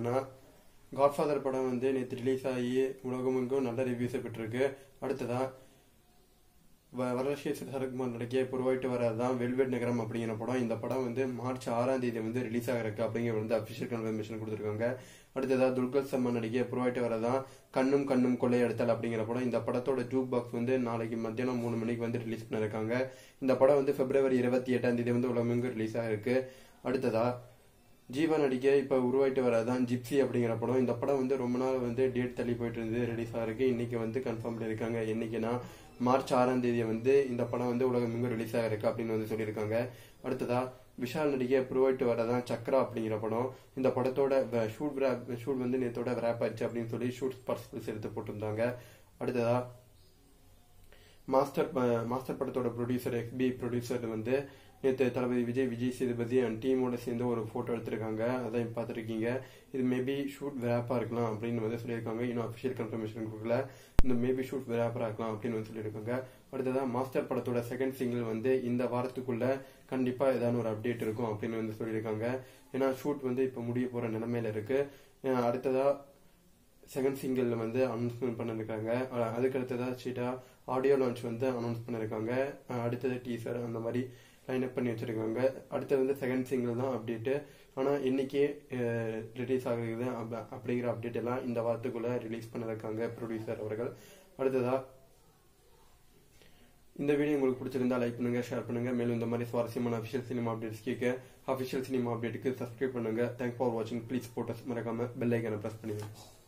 என்னன்னா காட்ஃபாதர் படம் வந்து நேற்று ரிலீஸ் ஆகி உலகமெங்கும் நல்ல ரிவ்யூஸை பெற்றிருக்கு அடுத்ததா வ- வரலட்சுமி சரத்குமார் நடிக்க புறவாயிட்டு வரதான் வெல்வெட் நகரம் அப்படிங்கிற படம் இந்த படம் வந்து மார்ச் ஆறாம் தேதி வந்து ரிலீஸ் ஆகிருக்கு அப்படிங்கிற வந்து அபிஷியல் கன்ஃபர்மேஷன் கொடுத்துருக்காங்க அடுத்ததா துல்கர் சல்மான் நடிக்க புறவாயிட்டு வரதான் கண்ணும் கண்ணும் கொள்ளை அடுத்தல் அப்படிங்கிற படம் இந்த படத்தோட ஜூக் பாக்ஸ் வந்து நாளைக்கு மத்தியானம் மூணு மணிக்கு வந்து ரிலீஸ் பண்ணிருக்காங்க இந்த படம் வந்து பிப்ரவரி இருபத்தி எட்டாம் தேதி வந்து உலகமெங்கும் ரிலீஸ் ஆகிருக்கு அடுத்ததா ஜீவா நடிக்க இப்ப உருவாயிட்டு வரதான் ஜிப்சி அப்படிங்கிற படம் இந்த படம் வந்து ரொம்ப நாள் வந்து டேட் தள்ளி போயிட்டு இருந்து ரிலீஸ் ஆகிருக்கு இன்னைக்கு வந்து கன்ஃபார்ம் பண்ணிருக்காங்க என்னைக்குன்னா மார்ச் ஆறாம் தேதி வந்து இந்த படம் வந்து உலகமெங்கும் ரிலீஸ் ஆகிருக்கு அப்படின்னு வந்து சொல்லியிருக்காங்க அடுத்ததா விஷால் நடிக்க உருவாயிட்டு வரதான் சக்ரா அப்படிங்கிற படம் இந்த படத்தோட ஷூட் ஷூட் வந்து நேத்தோட ரேப் ஆச்சு அப்படின்னு சொல்லி ஷூட் பர்சல்ஸ் எடுத்து போட்டிருந்தாங்க அடுத்ததா மாஸ்டர் ப- மாஸ்டர் படத்தோட ப்ரொடியூசர் எக்பி ப்ரொடியூசர் வந்து நேற்று தளபதி விஜய் விஜய் சேதுபதி அண்ட் டீமோட சேர்ந்து ஒரு போட்டோ எடுத்திருக்காங்க அதான் பார்த்துருக்கீங்க இது மேபி ஷூட் வேப்பா இருக்கலாம் அப்படின்னு வந்து சொல்லியிருக்காங்க இன்னும் அஃபிஷியல் கன்ஃபர்மேஷன் கொடுக்கல இந்த மேபி ஷூட் வேப்பா இருக்கலாம் அப்படின்னு வந்து சொல்லியிருக்காங்க அடுத்ததா மாஸ்டர் படத்தோட செகண்ட் சிங்கிள் வந்து இந்த வாரத்துக்குள்ள கண்டிப்பா ஏதாவது ஒரு அப்டேட் இருக்கும் அப்படின்னு வந்து சொல்லியிருக்காங்க ஏன்னா ஷூட் வந்து இப்போ முடிய போற நிலைமையில இருக்கு அஹ் அடுத்ததா செகண்ட் சிங்கிள் வந்து அனௌன்ஸ்மெண்ட் பண்ணிருக்காங்க அஹ் அதுக்கு அடுத்ததா சீட்டா ஆடியோ லான்ச் வந்து அனௌன்ஸ் பண்ணிருக்காங்க அஹ் அடுத்தது டீசர் அந்த மாதிரி லைன் அப் பண்ணி வச்சிருக்காங்க அடுத்தது வந்து செகண்ட் சிங்கிள் தான் அப்டேட் ஆனா இன்னைக்கே ரிலீஸ் ஆகுது அப்ப- அப்படிங்கிற அப்டேட் எல்லாம் இந்த வாரத்துக்குள்ள ரிலீஸ் பண்ணிருக்காங்க ப்ரொடியூசர் அவர்கள் அடுத்ததா இந்த வீடியோ உங்களுக்கு பிடிச்சிருந்தா லைக் பண்ணுங்க ஷேர் பண்ணுங்க மேலும் இந்த மாதிரி சுவாரஸ்யமான அஃபிஷியல் சினிமா அப்டேட்ஸ் கேட்க அஃபிஷியல் சினிமா அப்டேட்டுக்கு சப்ஸ்கிரைப் பண்ணுங்க தேங்க் ஃபார் வாட்சிங் ப்ளீஸ் போட்டஸ் மறக்காம பெல் ஐக்கனை பிரஸ் பண்ணுங்க